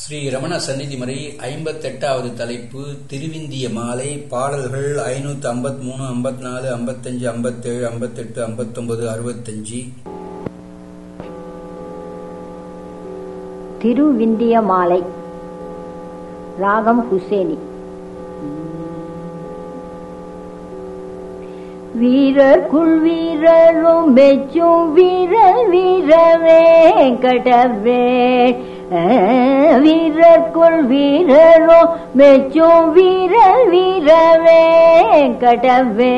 ஸ்ரீ ரமண சந்நிதி முறை ஐம்பத்தெட்டாவது தலைப்பு திருவிந்திய மாலை பாடல்கள் ஐநூத்தி ஐம்பத்தி மூணு ஐம்பத்தி நாலு ஐம்பத்தஞ்சு ஐம்பத்தேழு ஐம்பத்தெட்டு ஐம்பத்தொன்பது அறுபத்தஞ்சு திருவிந்திய மாலை ராகம் ஹுசேனி வீரர்க்குள் வீரரும் மெச்சும் வீரர் வீரவே கடவே வீரர்க்குள் வீரரும் மெச்சும் வீரர் வீரவே கடவே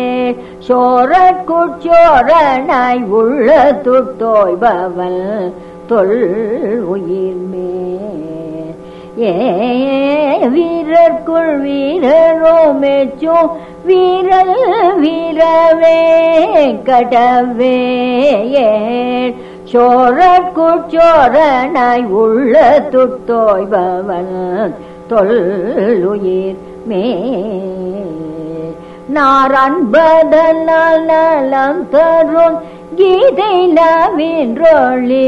சோரற்குச்சோரனாய் உள்ள துட்டோய்பவன் தொல் உயிர்மே ஏ வீரர்க்குள் வீரரோ மெச்சும் வீரல் வீரவே கடவே சோரற்குச்சோரனாய் உள்ள துட்டோய்பவன் தொல்லுயிர் மே நாரன்பதனால் நலம் தரும் கீதை நவீன்றொழி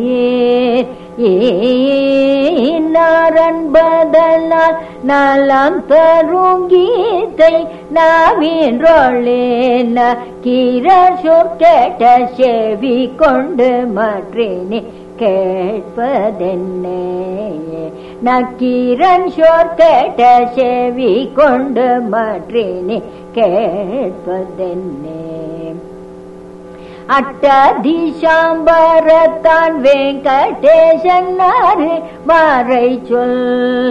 நாரன்பதனால் நலம் தரும் கீதை நவீன்றொழேன கீர சொற்கேட்ட செவி கொண்டு மற்றினி கேட்பதென்னே நக்கீரன் சோர் கேட்ட செவி கொண்டு மற்றினி கேட்பதென்னே அட்டதிசாம்பரத்தான் வெங்கடேசன் மறை சொல்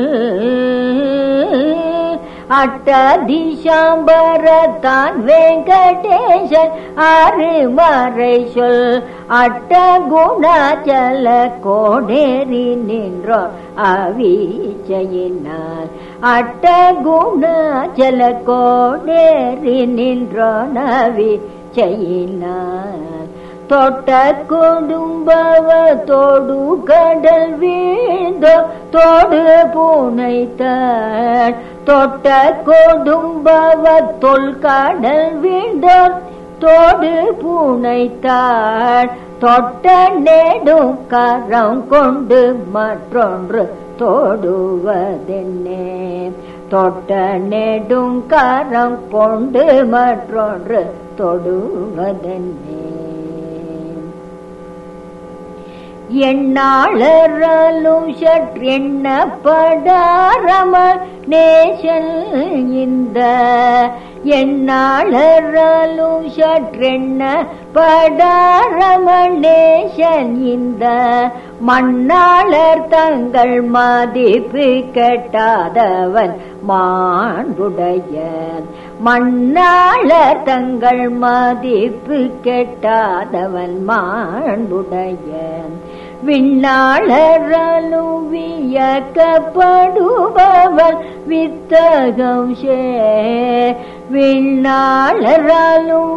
அட்டதிசாம்பரத்தான் வெங்கடேசன் அருமறை சொல் அட்ட குணாச்சல கோடேறி நின்றோ அவீச்சையினால் அட்ட குணாச்சல கோடேறி நின்றோ நவி செய்யினார் தொட்ட கொடும்பவ தோடு கடல் வீழ்ந்தோ தோடு பூனைத்தார் தொட்ட கொடும்பவ தொல் கடல் வீழ்ந்தோ தோடு பூனைத்தார் தொட்ட நெடும் கரம் கொண்டு மற்றொன்று தொடுவதென்னே தொட்ட நெடும் கரம் கொண்டு மற்றொன்று தொடுவதென்னே எண்ணாளரும் சற்றெண்ணப்படாரம நேசல் இந்த எண்ணாளரும் சற்றெண்ண படாரமணேசன் இந்த மண்ணாளர் தங்கள் மதிப்பு கெட்டாதவன் மாண்புடைய மண்ணாளர் தங்கள் மதிப்பு கெட்டாதவன் மாண்புடைய விண்ணாளரலும் வியக்கப்படுபவன் வித்தகம் சே விண்ணாளராலும்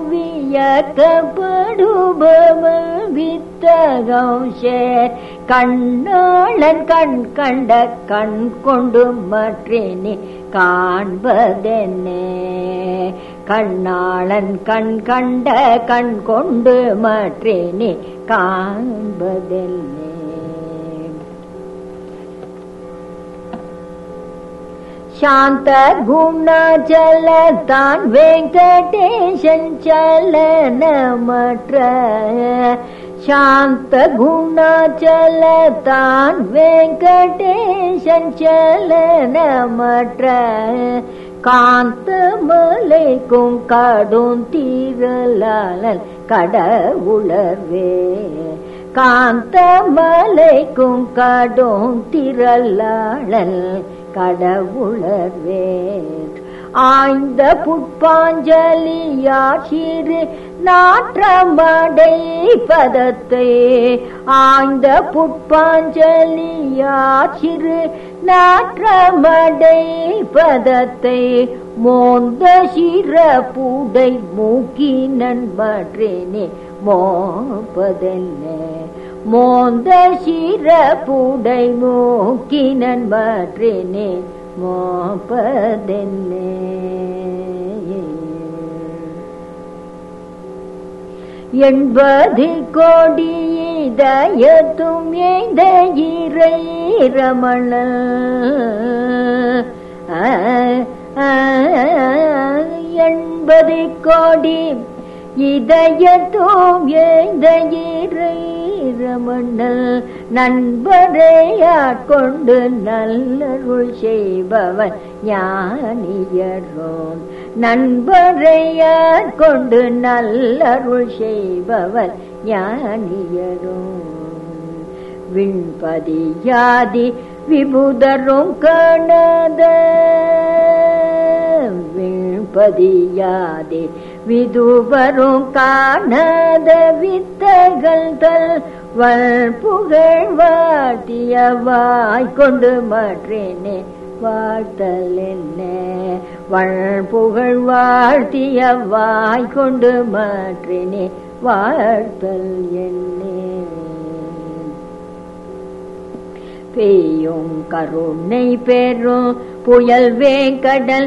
வியக்கப்படுபவன் வித்தகம் சே கண்ணாளன் கண் கண்ட கண் கொண்டு மற்றினி காண்பதென்னே கண்ணாளன் கண் கண்ட கண் கொண்டு மற்றினி காண்பதென்னே சாந்த குணாச்சல தான் வெங்கடேசன் சலனமற்ற சாந்த குணாச்சல தான் வெங்கடேசன் சலனமற்ற காந்த மலைக்கும் கடும் தீரலாளல் கடவுளர்வே காந்த மலைக்கும் கடும் திரளாளல் கடவுளர்வே ஆய்ந்த புட்பாஞ்சலியாசிறு நாற்றமடை பதத்தை ஆய்ந்த புட்பாஞ்சலியாசிறு நாற்றமடை பதத்தை மோந்த சிறப்புடை மூக்கி நண்பற்றேனே மோப்பதென்ன மோந்த சிறப்புடை மூக்கி நண்பற்றேனே மோப்பதென்னே எண்பது கோடி இதயத்தும் எய்த இறை ரமண எண்பது கோடி இதயத்தும் எய்த இறை ரமண நண்பரையாட்கொண்டு நல்லருள் செய்பவன் ஞானியரோம் நண்பரையாட்கொண்டு நல்லருள் செய்பவர் ஞானியரும் விண்பதியாதி விபுதரும் காணாத விண்பதியாதி விதுவரும் காணாத வித்தகள் தல் வள் புகழ் வாட்டியவாய் கொண்டு மாற்றேனே வாழ்த்தல் என்ன வள் புகழ் வாழ்த்திய வாய் கொண்டு மாற்றினே வாழ்த்தல் என்னே பெய்யும் கருணை பெறும் புயல் வேங்கடல்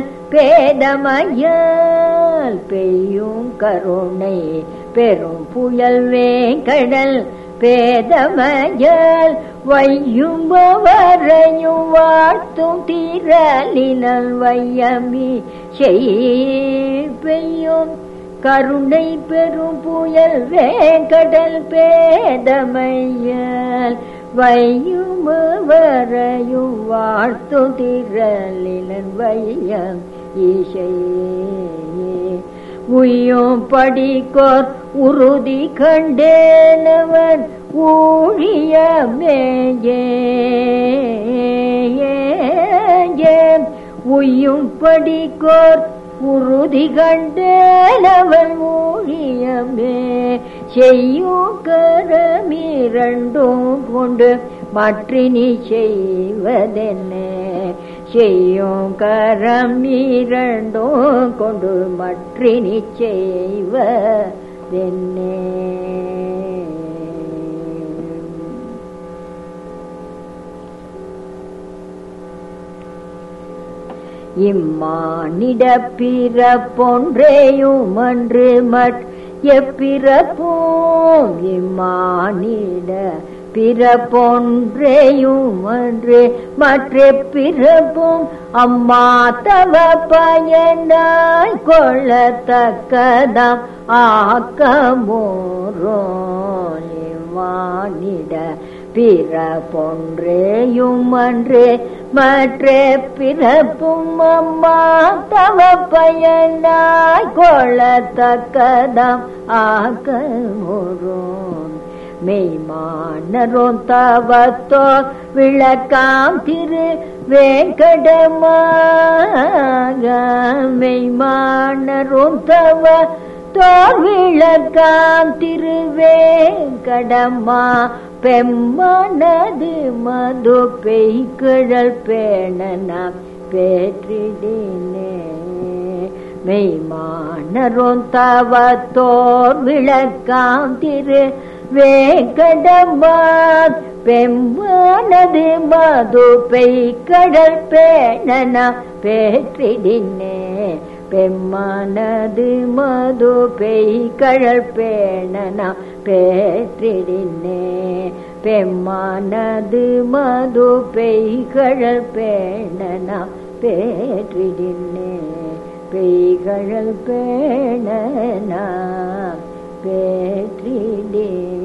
பேதமயல் பெய்யும் கருணை பெரும் புயல் வேங்கடல் பேதமயல் வையும் வரையும் வாழ்த்தும் தீரலினல் வையமி செய்யும் கருணை பெரும் புயல் வேங்கடல் பேதமையல் வையும் வரையும் வாழ்த்தும் திரளிலன் வையம் ஈசையே உய்யும் படிக்கோர் உறுதி கண்டேனவன் ஊழியமேயே உய்யும் படிக்கோர் உறுதி கண்டேனவன் ஊழியமே செய்யும் கரமிரண்டும் கொண்டு மற்றினி செய்வதென்ன செய்யும் கரம் இரண்டும் கொண்டு மற்றினி செய்வதென்னே இம்மானிட பிறப்பொன்றேயும் அன்று மற் எப்பிறப்போம் இம்மானிட பிறப்பொன்றேயும் அன்று மற்ற பிறப்பும் அம்மா தவ பயனாய் கொள்ளத்தக்கதாம் ஆக்கமோரோம் இம்மானிட பிறப்பொன்றேயும் அன்று மற்ற பிறப்பும் அம்மா தவ பயனாய் கொள்ளத்தக்கதாம் ஆக்கமோரோம் மெய்மானரும் தவத்தோ விளக்காம் திரு வேங்கடமாக மெய்மானரும் தவ தோர் விளக்காம் திருவேங்கடமா பெம்மனது மது பெய்கிழல் பேணனாம் பேற்றிடினே மெய்மானரும் தவத்தோர் விளக்காம் திரு வேங்கடமா பெம்மானது மது பெய்கடல் பேணனா பேற்றிடினே பெம்மானது மது பெய்கழல் பேணனா பேற்றிடினே பெம்மானது மது பெய்கழல் பேணனா பேற்றிடினே பெய்கழல் பேணனா பேற்றிடே